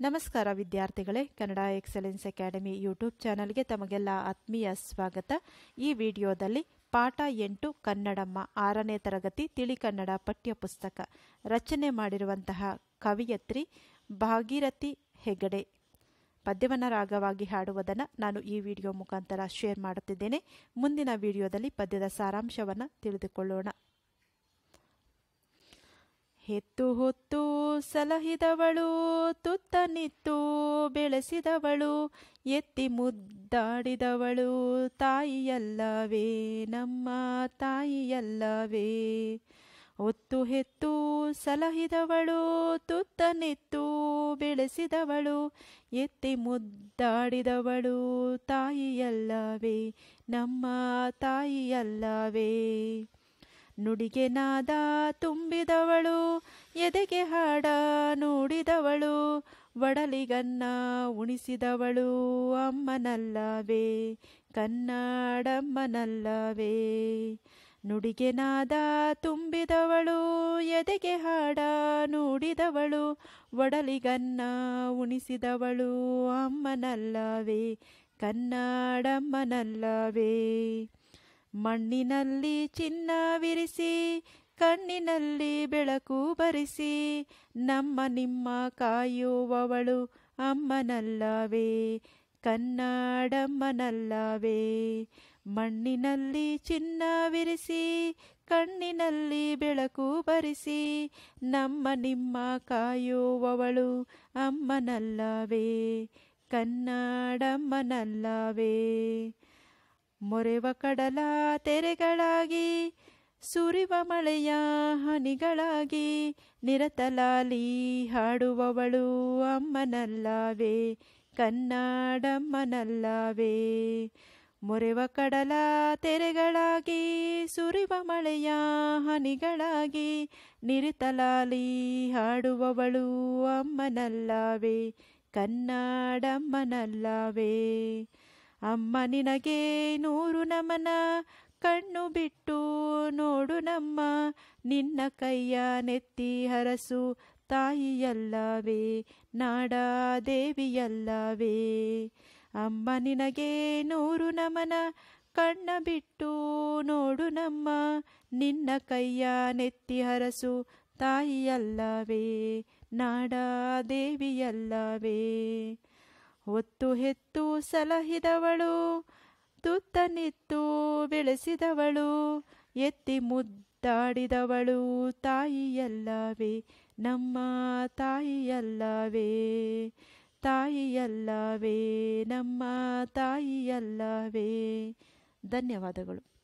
ನಮಸ್ಕಾರ ವಿದ್ಯಾರ್ಥಿಗಳೇ Kannada excellence academy YouTube ಚಾನಲ್ಗೆ ತಮಗೆಲ್ಲ ಆತ್ಮೀಯ ಸ್ವಾಗತ ಈ ವಿಡಿಯೋದಲ್ಲಿ ಪಾಠ ಎಂಟು ಕನ್ನಡಮ್ಮ ಆರನೇ ತರಗತಿ ತಿಳಿ ಕನ್ನಡ ಪಠ್ಯಪುಸ್ತಕ ರಚನೆ ಮಾಡಿರುವಂತಹ ಕವಿಯತ್ರಿ ಭಾಗೀರಥಿ ಹೆಗಡೆ ಪದ್ಯವನ್ನು ರಾಗವಾಗಿ ಹಾಡುವುದನ್ನು ನಾನು ಈ ವಿಡಿಯೋ ಮುಖಾಂತರ ಶೇರ್ ಮಾಡುತ್ತಿದ್ದೇನೆ ಮುಂದಿನ ವಿಡಿಯೋದಲ್ಲಿ ಪದ್ಯದ ಸಾರಾಂಶವನ್ನು ತಿಳಿದುಕೊಳ್ಳೋಣ ಹೆತ್ತು ಹೊತ್ತು ಸಲಹಿದವಳು ತುತ್ತ ನಿತ್ತು ಬೆಳೆಸಿದವಳು ಎತ್ತಿ ಮುದ್ದಾಡಿದವಳು ತಾಯಿಯಲ್ಲವೇ ನಮ್ಮ ತಾಯಿಯಲ್ಲವೇ ಒತ್ತು ಹೆತ್ತು ಸಲಹಿದವಳು ತುತ್ತ ನಿತ್ತು ಬೆಳೆಸಿದವಳು ಎತ್ತಿ ಮುದ್ದಾಡಿದವಳು ತಾಯಿಯಲ್ಲವೇ ನಮ್ಮ ತಾಯಿಯಲ್ಲವೇ ನುಡಿಗೆ ನಾದ ತುಂಬಿದವಳು ಎದೆಗೆ ಹಾಡ ನುಡಿದವಳು ಒಡಲಿಗನ್ನ ಉಣಿಸಿದವಳು ಅಮ್ಮನಲ್ಲವೇ ಕನ್ನಡಮ್ಮನಲ್ಲವೇ ನುಡಿಗೆ ನಾದ ತುಂಬಿದವಳು ಎದೆಗೆ ಹಾಡ ನುಡಿದವಳು ಒಡಲಿಗನ್ನ ಉಣಿಸಿದವಳು ಅಮ್ಮನಲ್ಲವೇ ಕನ್ನಡಮ್ಮನಲ್ಲವೇ ಮಣ್ಣಿನಲ್ಲಿ ಚಿನ್ನವಿರಿಸಿ ಕಣ್ಣಿನಲ್ಲಿ ಬೆಳಕು ಬರಿಸಿ ನಮ್ಮ ನಿಮ್ಮ ಕಾಯುವವಳು ಅಮ್ಮನಲ್ಲವೇ ಕನ್ನಡಮ್ಮನಲ್ಲವೇ ಮಣ್ಣಿನಲ್ಲಿ ಚಿನ್ನವಿರಿಸಿ ಕಣ್ಣಿನಲ್ಲಿ ಬೆಳಕು ಬರಿಸಿ ನಮ್ಮ ನಿಮ್ಮ ಕಾಯುವವಳು ಅಮ್ಮನಲ್ಲವೇ ಕನ್ನಡಮ್ಮನಲ್ಲವೇ ಮೊರೆವ ಕಡಲ ತೆರೆಗಳಾಗಿ ಸುರಿವ ಮಳೆಯ ಹನಿಗಳಾಗಿ ನಿರತಲಾಲಿ ಹಾಡುವವಳು ಅಮ್ಮನಲ್ಲವೇ ಕನ್ನಡಮ್ಮನಲ್ಲವೇ ಮೊರೆವ ಕಡಲ ತೆರೆಗಳಾಗಿ ಸುರಿವ ಮಳೆಯ ಹನಿಗಳಾಗಿ ನಿರಿತಲಾಲಿ ಹಾಡುವವಳು ಅಮ್ಮನಲ್ಲವೇ ಕನ್ನಡಮ್ಮನಲ್ಲವೇ ಅಮ್ಮ ನಿನಗೆ ನೂರು ನಮನ ಕಣ್ಣು ಬಿಟ್ಟು ನೋಡು ನಮ್ಮ ನಿನ್ನ ಕೈಯ ನೆತ್ತಿ ಹರಸು ತಾಯಿಯಲ್ಲವೇ ನಾಡ ದೇವಿಯಲ್ಲವೇ ಅಮ್ಮ ನಿನಗೆ ನೂರು ನಮನ ಕಣ್ಣ ಬಿಟ್ಟು ನೋಡು ನಮ್ಮ ನಿನ್ನ ಕೈಯ ನೆತ್ತಿ ಹರಸು ತಾಯಿಯಲ್ಲವೇ ನಾಡ ದೇವಿಯಲ್ಲವೇ ಒತ್ತು ಹೆತ್ತು ಸಲಹಿದವಳು ತುತ್ತ ನಿತ್ತು ಬೆಳೆಸಿದವಳು ಎತ್ತಿ ಮುದ್ದಾಡಿದವಳು ತಾಯಿಯಲ್ಲವೇ ನಮ್ಮ ತಾಯಿಯಲ್ಲವೇ ತಾಯಿಯಲ್ಲವೇ ನಮ್ಮ ತಾಯಿಯಲ್ಲವೇ ಧನ್ಯವಾದಗಳು